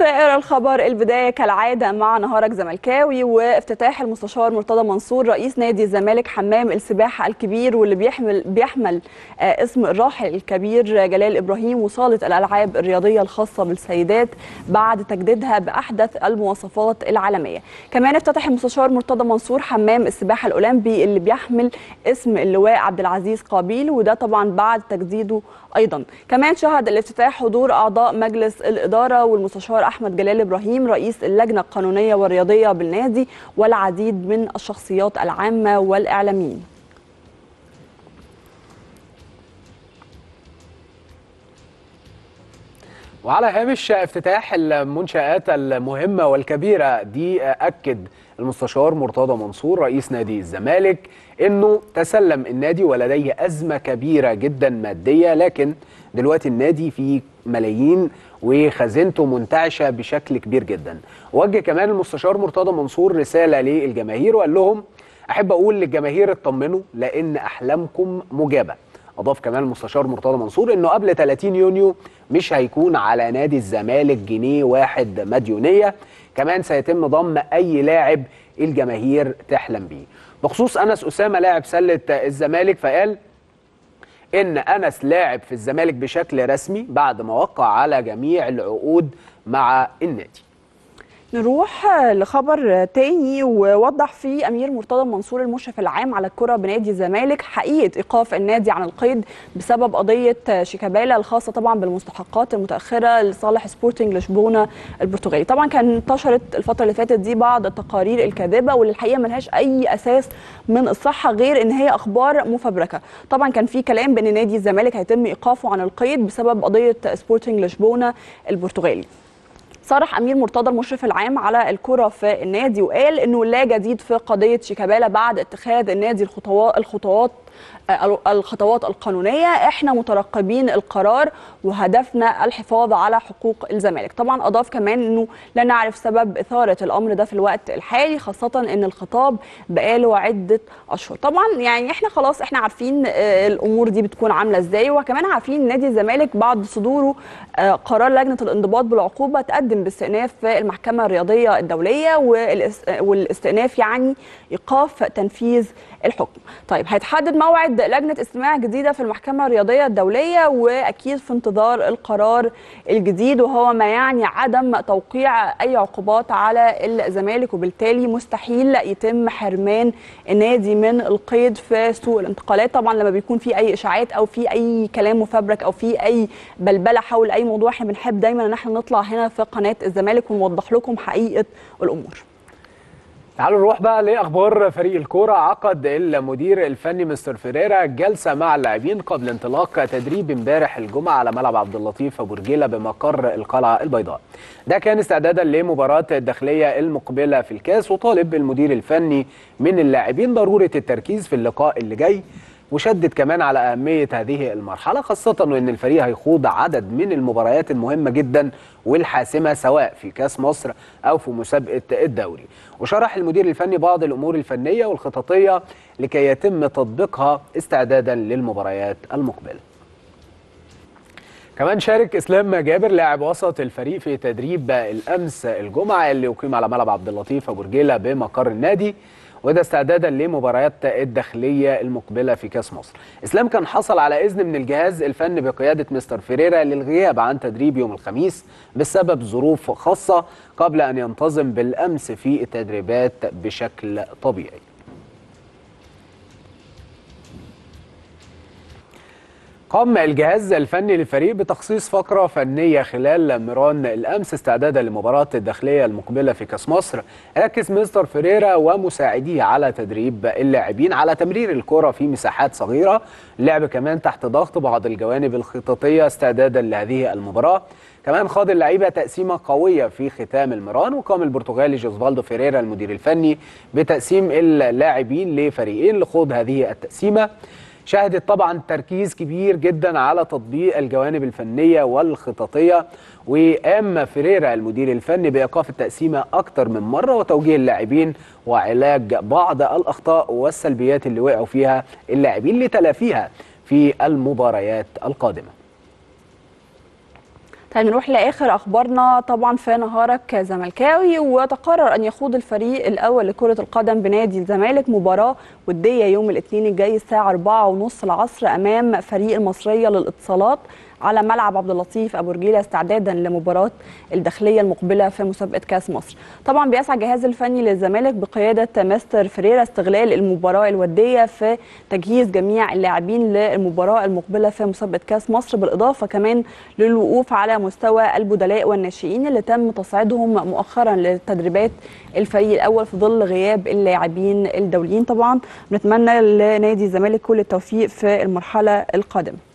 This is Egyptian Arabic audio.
وإلى الخبر البداية كالعادة مع نهارك زملكاوي وافتتاح المستشار مرتضى منصور رئيس نادي الزمالك حمام السباحة الكبير واللي بيحمل بيحمل آه، اسم الراحل الكبير جلال إبراهيم وصالة الألعاب الرياضية الخاصة بالسيدات بعد تجديدها بأحدث المواصفات العالمية كمان افتتح المستشار مرتضى منصور حمام السباحة الأولمبي اللي بيحمل اسم اللواء عبد العزيز قابيل وده طبعا بعد تجديده أيضا كمان شهد الافتتاح حضور أعضاء مجلس الإدارة والمستشار أحمد جلال إبراهيم رئيس اللجنة القانونية والرياضية بالنادي والعديد من الشخصيات العامة والإعلاميين وعلى هامش افتتاح المنشآت المهمة والكبيرة دي أكد المستشار مرتضى منصور رئيس نادي الزمالك أنه تسلم النادي ولديه أزمة كبيرة جدا مادية لكن دلوقتي النادي فيه ملايين وخزينته منتعشة بشكل كبير جدا وجه كمان المستشار مرتضى منصور رسالة للجماهير وقال لهم أحب أقول للجماهير اطمنوا لأن أحلامكم مجابة اضاف كمان المستشار مرتضى منصور انه قبل 30 يونيو مش هيكون على نادي الزمالك جنيه واحد مديونيه كمان سيتم ضم اي لاعب الجماهير تحلم بيه بخصوص انس اسامه لاعب سله الزمالك فقال ان انس لاعب في الزمالك بشكل رسمي بعد ما وقع على جميع العقود مع النادي نروح لخبر تاني ووضح فيه امير مرتضى منصور المشرف العام على الكره بنادي الزمالك حقيقه ايقاف النادي عن القيد بسبب قضيه شيكابالا الخاصه طبعا بالمستحقات المتاخره لصالح سبورتنج لشبونه البرتغالي طبعا كان انتشرت الفتره اللي فاتت دي بعض التقارير الكاذبه واللي الحقيقه ملهاش اي اساس من الصحه غير ان هي اخبار مفبركه طبعا كان في كلام بان نادي الزمالك هيتم ايقافه عن القيد بسبب قضيه سبورتنج لشبونه البرتغالي صرح امير مرتضى المشرف العام على الكره في النادي وقال انه لا جديد في قضيه شيكابالا بعد اتخاذ النادي الخطوات الخطوات الخطوات القانونيه احنا مترقبين القرار وهدفنا الحفاظ على حقوق الزمالك طبعا اضاف كمان انه لا نعرف سبب اثاره الامر ده في الوقت الحالي خاصه ان الخطاب بقاله عده اشهر طبعا يعني احنا خلاص احنا عارفين الامور دي بتكون عامله ازاي وكمان عارفين نادي الزمالك بعد صدوره قرار لجنه الانضباط بالعقوبه تقدم باستئناف في المحكمه الرياضيه الدوليه والاستئناف يعني ايقاف تنفيذ الحكم طيب هيتحدد موعد لجنه استماع جديده في المحكمه الرياضيه الدوليه واكيد في انتظار القرار الجديد وهو ما يعني عدم توقيع اي عقوبات على الزمالك وبالتالي مستحيل يتم حرمان النادي من القيد في سوق الانتقالات طبعا لما بيكون في اي اشاعات او في اي كلام مفبرك او في اي بلبله حول اي موضوع احنا بنحب دايما ان احنا نطلع هنا في قناه الزمالك ونوضح لكم حقيقه الامور تعالوا نروح بقى لاخبار فريق الكوره عقد المدير الفني مستر فيريرا جلسه مع اللاعبين قبل انطلاق تدريب امبارح الجمعه على ملعب عبد اللطيف ابو رجيله بمقر القلعه البيضاء. ده كان استعدادا لمباراه الداخليه المقبله في الكاس وطالب المدير الفني من اللاعبين ضروره التركيز في اللقاء اللي جاي وشدد كمان على أهمية هذه المرحلة خاصة وأن الفريق هيخوض عدد من المباريات المهمة جدا والحاسمة سواء في كاس مصر أو في مسابقة الدوري وشرح المدير الفني بعض الأمور الفنية والخططية لكي يتم تطبيقها استعدادا للمباريات المقبلة كمان شارك اسلام جابر لاعب وسط الفريق في تدريب الامس الجمعه اللي اقيم على ملعب عبد اللطيف ابو رجيله بمقر النادي وده استعدادا لمباريات الداخليه المقبله في كاس مصر. اسلام كان حصل على اذن من الجهاز الفني بقياده مستر فيريرا للغياب عن تدريب يوم الخميس بسبب ظروف خاصه قبل ان ينتظم بالامس في التدريبات بشكل طبيعي. قام الجهاز الفني للفريق بتخصيص فقرة فنية خلال مران الأمس استعدادا لمباراة الداخلية المقبلة في كأس مصر ركز مستر فيريرا ومساعديه على تدريب اللاعبين على تمرير الكرة في مساحات صغيرة لعب كمان تحت ضغط بعض الجوانب الخططية استعدادا لهذه المباراة كمان خاض اللعيبة تقسيمة قوية في ختام المران وقام البرتغالي جوزفالدو فيريرا المدير الفني بتقسيم اللاعبين لفريقين لخوض هذه التقسيمة شهدت طبعا تركيز كبير جدا على تطبيق الجوانب الفنيه والخططيه وقام فيريرا المدير الفني بايقاف التقسيمه اكتر من مره وتوجيه اللاعبين وعلاج بعض الاخطاء والسلبيات اللي وقعوا فيها اللاعبين لتلافيها في المباريات القادمه طيب نروح لاخر اخبارنا طبعا في نهارك زملكاوي وتقرر ان يخوض الفريق الاول لكره القدم بنادي الزمالك مباراه وديه يوم الاثنين الجاي الساعه 4:30 العصر امام فريق المصريه للاتصالات على ملعب عبد اللطيف ابو رجيله استعدادا لمباراه الداخليه المقبله في مسابقه كاس مصر. طبعا بيسعى الجهاز الفني للزمالك بقياده مستر فريرا استغلال المباراه الوديه في تجهيز جميع اللاعبين للمباراه المقبله في مسابقه كاس مصر بالاضافه كمان للوقوف على مستوى البدلاء والناشئين اللي تم تصعيدهم مؤخرا لتدريبات الفريق الاول في ظل غياب اللاعبين الدوليين طبعا بنتمنى لنادي الزمالك كل التوفيق في المرحله القادمه.